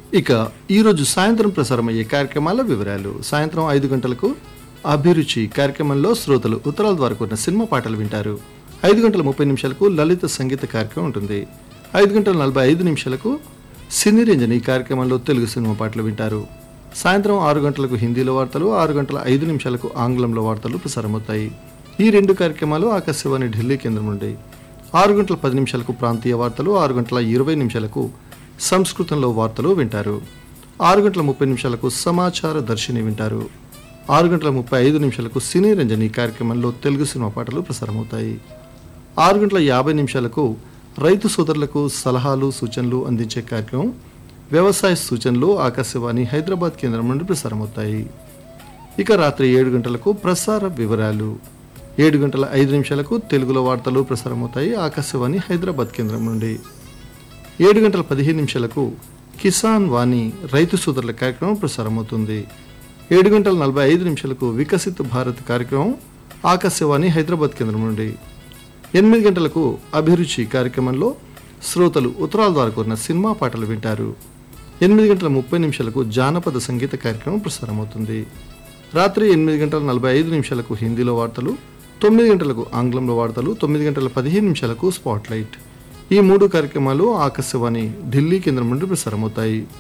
ఇక ఈరోజు సాయంత్రం ప్రసారమయ్యే కార్యక్రమాల వివరాలు సాయంత్రం ఐదు గంటలకు అభిరుచి కార్యక్రమంలో శ్రోతలు ఉత్తరాల ద్వారా కూడిన సినిమా పాటలు వింటారు ఐదు గంటల ముప్పై నిమిషాలకు లలిత సంగీత కార్యక్రమం ఉంటుంది ఐదు గంటల నలభై ఐదు నిమిషాలకు సినీ రంజని ఈ కార్యక్రమంలో తెలుగు సినిమా పాటలు వింటారు సాయంత్రం ఆరు గంటలకు హిందీలో వార్తలు ఆరు గంటల ఐదు నిమిషాలకు ఆంగ్లంలో వార్తలు ప్రసారమవుతాయి ఈ రెండు కార్యక్రమాలు ఆకాశవాణి ఢిల్లీ కేంద్రం నుండి ఆరు గంటల పది నిమిషాలకు ప్రాంతీయ వార్తలు ఆరు గంటల ఇరవై నిమిషాలకు సంస్కృతంలో వార్తలు వింటారు ఆరు గంటల ముప్పై నిమిషాలకు సమాచార దర్శిని వింటారు ఆరు గంటల ముప్పై ఐదు నిమిషాలకు సినీ రంజని కార్యక్రమంలో తెలుగు సినిమా పాటలు ప్రసారమవుతాయి ఆరు గంటల యాభై నిమిషాలకు రైతు సోదరులకు సలహాలు సూచనలు అందించే కార్యక్రమం వ్యవసాయ సూచనలు ఆకాశవాణి హైదరాబాద్ కేంద్రం నుండి ప్రసారమవుతాయి ఇక రాత్రి ఏడు గంటలకు ప్రసార వివరాలు ఏడు గంటల ఐదు నిమిషాలకు తెలుగులో వార్తలు ప్రసారమవుతాయి ఆకాశవాణి హైదరాబాద్ కేంద్రం నుండి ఏడు గంటల పదిహేను నిమిషాలకు కిసాన్ వాణి రైతు సోదరుల కార్యక్రమం ప్రసారమవుతుంది ఏడు గంటల నలభై ఐదు నిమిషాలకు వికసిత్ భారత్ కార్యక్రమం ఆకాశవాణి హైదరాబాద్ కేంద్రం నుండి ఎనిమిది గంటలకు అభిరుచి కార్యక్రమంలో శ్రోతలు ఉత్తరాల ద్వారా కోరిన సినిమా పాటలు వింటారు ఎనిమిది గంటల ముప్పై నిమిషాలకు జానపద సంగీత కార్యక్రమం ప్రసారమవుతుంది రాత్రి ఎనిమిది గంటల నలభై ఐదు నిమిషాలకు హిందీలో వార్తలు తొమ్మిది గంటలకు ఆంగ్లంలో వార్తలు తొమ్మిది గంటల పదిహేను నిమిషాలకు స్పాట్ లైట్ ఈ మూడు కార్యక్రమాలు ఆకాశవాణి ఢిల్లీ కేంద్రం నుండి ప్రసారమవుతాయి